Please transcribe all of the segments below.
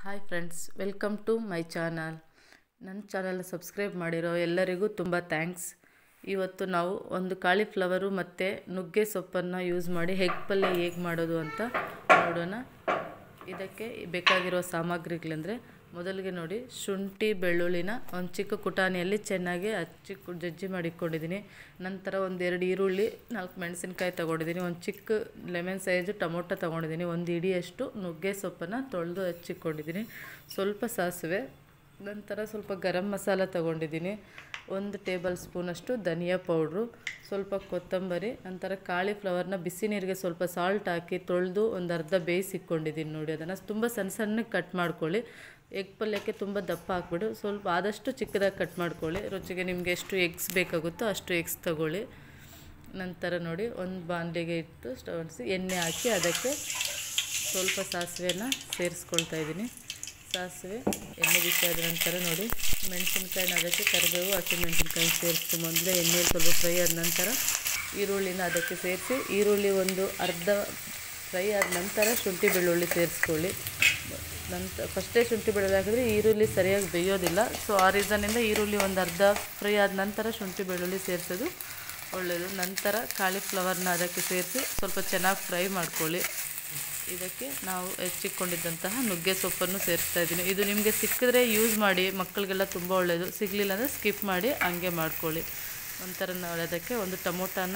hi friends welcome to my channel ನನ್ನ channel subscribe ಮಾಡಿರೋ ಎಲ್ಲರಿಗೂ ತುಂಬ ಥ್ಯಾಂಕ್ಸ್ ಇವತ್ತು ನಾವು ಒಂದು ಕಾಲಿಫ್ಲವರು ಮತ್ತು ನುಗ್ಗೆ ಸೊಪ್ಪನ್ನು ಯೂಸ್ ಮಾಡಿ ಹೆಗ್ ಪಲ್ಯ ಹೇಗೆ ಮಾಡೋದು ಅಂತ ನೋಡೋಣ ಇದಕ್ಕೆ ಬೇಕಾಗಿರೋ ಸಾಮಗ್ರಿಗಳಂದರೆ ಮೊದಲಿಗೆ ನೋಡಿ ಶುಂಠಿ ಬೆಳ್ಳುಳ್ಳಿನ ಒಂದು ಚಿಕ್ಕ ಕುಟಾಣಿಯಲ್ಲಿ ಚೆನ್ನಾಗಿ ಹಚ್ಚಿ ಕು- ಜಜ್ಜಿ ಮಾಡಿಕೊಂಡಿದ್ದೀನಿ ನಂತರ ಒಂದೆರಡು ಈರುಳ್ಳಿ ನಾಲ್ಕು ಮೆಣಸಿನ್ಕಾಯಿ ತೊಗೊಂಡಿದ್ದೀನಿ ಒಂದು ಚಿಕ್ಕ ಲೆಮನ್ ಸೈಜು ಟೊಮೊಟೊ ತೊಗೊಂಡಿದ್ದೀನಿ ಒಂದು ಇಡಿಯಷ್ಟು ನುಗ್ಗೆ ಸೊಪ್ಪನ್ನು ತೊಳೆದು ಹಚ್ಚಿಕೊಂಡಿದ್ದೀನಿ ಸ್ವಲ್ಪ ಸಾಸಿವೆ ನಂತರ ಸ್ವಲ್ಪ ಗರಂ ಮಸಾಲ ತೊಗೊಂಡಿದ್ದೀನಿ ಒಂದು ಟೇಬಲ್ ಸ್ಪೂನಷ್ಟು ಧನಿಯಾ ಪೌಡ್ರು ಸ್ವಲ್ಪ ಕೊತ್ತಂಬರಿ ನಂತರ ಕಾಲಿಫ್ಲವರ್ನ ಬಿಸಿ ನೀರಿಗೆ ಸ್ವಲ್ಪ ಸಾಲ್ಟ್ ಹಾಕಿ ತೊಳೆದು ಒಂದು ಅರ್ಧ ಬೇಯಿಸಿಕೊಂಡಿದ್ದೀನಿ ನೋಡಿ ಅದನ್ನು ತುಂಬ ಸಣ್ಣ ಸಣ್ಣಗೆ ಕಟ್ ಮಾಡ್ಕೊಳ್ಳಿ ಎಗ್ ಪಲ್ಯಕ್ಕೆ ತುಂಬ ದಪ್ಪ ಹಾಕ್ಬಿಡು ಸ್ವಲ್ಪ ಆದಷ್ಟು ಚಿಕ್ಕದಾಗಿ ಕಟ್ ಮಾಡ್ಕೊಳ್ಳಿ ರುಚಿಗೆ ನಿಮಗೆ ಎಷ್ಟು ಎಗ್ಸ್ ಬೇಕಾಗುತ್ತೋ ಅಷ್ಟು ಎಗ್ಸ್ ತಗೊಳ್ಳಿ ನಂತರ ನೋಡಿ ಒಂದು ಬಾಣಲೆಗೆ ಇಟ್ಟು ಸ್ಟವ್ ಅಂಟಿಸಿ ಎಣ್ಣೆ ಹಾಕಿ ಅದಕ್ಕೆ ಸ್ವಲ್ಪ ಸಾಸಿವೆನ ಸೇರಿಸ್ಕೊಳ್ತಾ ಇದ್ದೀನಿ ಸಾಸಿವೆ ಎಣ್ಣೆ ಬಿಸಿ ಆದ ನಂತರ ನೋಡಿ ಮೆಣಸಿನ್ಕಾಯಿನ ಅದಕ್ಕೆ ಕರಿಬೇವು ಹಸಿಮೆಣಸಿನ್ಕಾಯಿ ಸೇರಿಸ್ತು ಮೊದಲೇ ಎಣ್ಣೆಯಲ್ಲಿ ಸ್ವಲ್ಪ ಫ್ರೈ ಆದ ನಂತರ ಈರುಳ್ಳಿನ ಅದಕ್ಕೆ ಸೇರಿಸಿ ಈರುಳ್ಳಿ ಒಂದು ಅರ್ಧ ಫ್ರೈ ಆದ ನಂತರ ಶುಂಠಿ ಬೆಳ್ಳುಳ್ಳಿ ಸೇರಿಸ್ಕೊಳ್ಳಿ ನಂತರ ಫಸ್ಟೇ ಶುಂಠಿ ಬೆಳ್ಳುಳ್ಳಿ ಹಾಕಿದ್ರೆ ಈರುಳ್ಳಿ ಸರಿಯಾಗಿ ಬೇಯೋದಿಲ್ಲ ಸೊ ಆ ರೀಸನ್ನಿಂದ ಈರುಳ್ಳಿ ಒಂದು ಅರ್ಧ ಫ್ರೈ ಆದ ನಂತರ ಶುಂಠಿ ಬೆಳ್ಳುಳ್ಳಿ ಸೇರಿಸೋದು ಒಳ್ಳೆಯದು ನಂತರ ಕಾಲಿಫ್ಲವರ್ನ ಅದಕ್ಕೆ ಸೇರಿಸಿ ಸ್ವಲ್ಪ ಚೆನ್ನಾಗಿ ಫ್ರೈ ಮಾಡ್ಕೊಳ್ಳಿ ಇದಕ್ಕೆ ನಾವು ಹೆಚ್ಚಿಕೊಂಡಿದ್ದಂತಹ ನುಗ್ಗೆ ಸೊಪ್ಪನ್ನು ಸೇರಿಸ್ತಾ ಇದ್ದೀನಿ ಇದು ನಿಮಗೆ ಸಿಕ್ಕಿದ್ರೆ ಯೂಸ್ ಮಾಡಿ ಮಕ್ಕಳಿಗೆಲ್ಲ ತುಂಬ ಒಳ್ಳೆಯದು ಸಿಗಲಿಲ್ಲ ಅಂದರೆ ಸ್ಕಿಪ್ ಮಾಡಿ ಹಂಗೆ ಮಾಡ್ಕೊಳ್ಳಿ ನಂತರ ನಾವು ಅದಕ್ಕೆ ಒಂದು ಟೊಮೊಟೊನ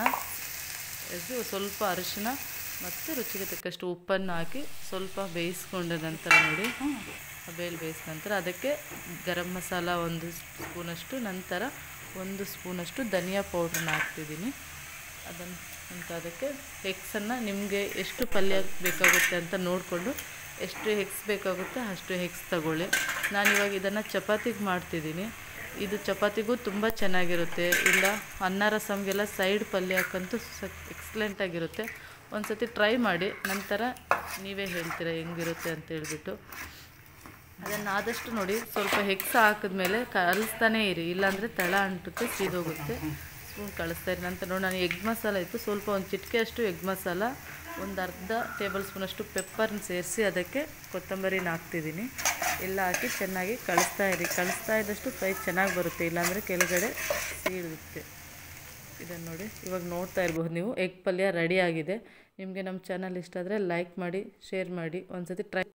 ಎಸೆದು ಸ್ವಲ್ಪ ಅರಿಶಿನ ಮತ್ತು ರುಚಿಗೆ ತಕ್ಕಷ್ಟು ಉಪ್ಪನ್ನು ಹಾಕಿ ಸ್ವಲ್ಪ ಬೇಯಿಸ್ಕೊಂಡ ನಂತರ ನೋಡಿ ಬೇಲ್ ಬೇಯಿಸಿದ ನಂತರ ಅದಕ್ಕೆ ಗರಂ ಮಸಾಲ ಒಂದು ಸ್ಪೂನಷ್ಟು ನಂತರ ಒಂದು ಸ್ಪೂನಷ್ಟು ಧನಿಯಾ ಪೌಡ್ರನ್ನ ಹಾಕ್ತಿದ್ದೀನಿ ಅದನ್ನು ಅಂತ ಅದಕ್ಕೆ ಹೆಕ್ಸನ್ನು ನಿಮಗೆ ಎಷ್ಟು ಪಲ್ಯ ಬೇಕಾಗುತ್ತೆ ಅಂತ ನೋಡಿಕೊಂಡು ಎಷ್ಟು ಹೆಕ್ಸ್ ಬೇಕಾಗುತ್ತೆ ಅಷ್ಟು ಹೆಕ್ಸ್ ತಗೊಳ್ಳಿ ನಾನಿವಾಗ ಇದನ್ನು ಚಪಾತಿಗೆ ಮಾಡ್ತಿದ್ದೀನಿ ಇದು ಚಪಾತಿಗೂ ತುಂಬ ಚೆನ್ನಾಗಿರುತ್ತೆ ಇಲ್ಲ ಅನ್ನ ರಸಮ್ಗೆಲ್ಲ ಸೈಡ್ ಪಲ್ಯಕ್ಕಂತೂ ಸ ಎಕ್ಸಲೆಂಟಾಗಿರುತ್ತೆ ಒಂದು ಸತಿ ಟ್ರೈ ಮಾಡಿ ನಂತರ ನೀವೇ ಹೇಳ್ತೀರ ಹೆಂಗಿರುತ್ತೆ ಅಂತ ಹೇಳ್ಬಿಟ್ಟು ಅದನ್ನು ಆದಷ್ಟು ನೋಡಿ ಸ್ವಲ್ಪ ಹೆಕ್ಸ ಹಾಕಿದ್ಮೇಲೆ ಕಲಿಸ್ತಾನೇ ಇರಿ ಇಲ್ಲಾಂದರೆ ತಳ ಅಂಟುತ್ತೆ ಸೀದೋಗುತ್ತೆ ಸ್ಪೂನ್ ಕಳಿಸ್ತಾ ಇರಿ ನಂತರ ನೋಡಿ ನಾನು ಎಗ್ ಮಸಾಲ ಇತ್ತು ಸ್ವಲ್ಪ ಒಂದು ಚಿಟಿಕೆ ಅಷ್ಟು ಎಗ್ ಮಸಾಲ ಒಂದು ಅರ್ಧ ಟೇಬಲ್ ಸ್ಪೂನಷ್ಟು ಪೆಪ್ಪರ್ನ ಸೇರಿಸಿ ಅದಕ್ಕೆ ಕೊತ್ತಂಬರಿನ ಹಾಕ್ತಿದ್ದೀನಿ ಎಲ್ಲ ಹಾಕಿ ಚೆನ್ನಾಗಿ ಕಳಿಸ್ತಾ ಇರಿ ಕಳಿಸ್ತಾ ಇದ್ದಷ್ಟು ಫ್ರೈ ಚೆನ್ನಾಗಿ ಬರುತ್ತೆ ಇಲ್ಲಾಂದರೆ ಕೆಳಗಡೆ ಸೀಳುತ್ತೆ ಇದನ್ನು ನೋಡಿ ಇವಾಗ ನೋಡ್ತಾ ಇರ್ಬೋದು ನೀವು ಎಗ್ ಪಲ್ಯ ರೆಡಿ ಆಗಿದೆ ನಿಮಗೆ ನಮ್ಮ ಚಾನಲ್ ಇಷ್ಟ ಆದರೆ ಲೈಕ್ ಮಾಡಿ ಶೇರ್ ಮಾಡಿ ಒಂದು ಸತಿ ಟ್ರೈ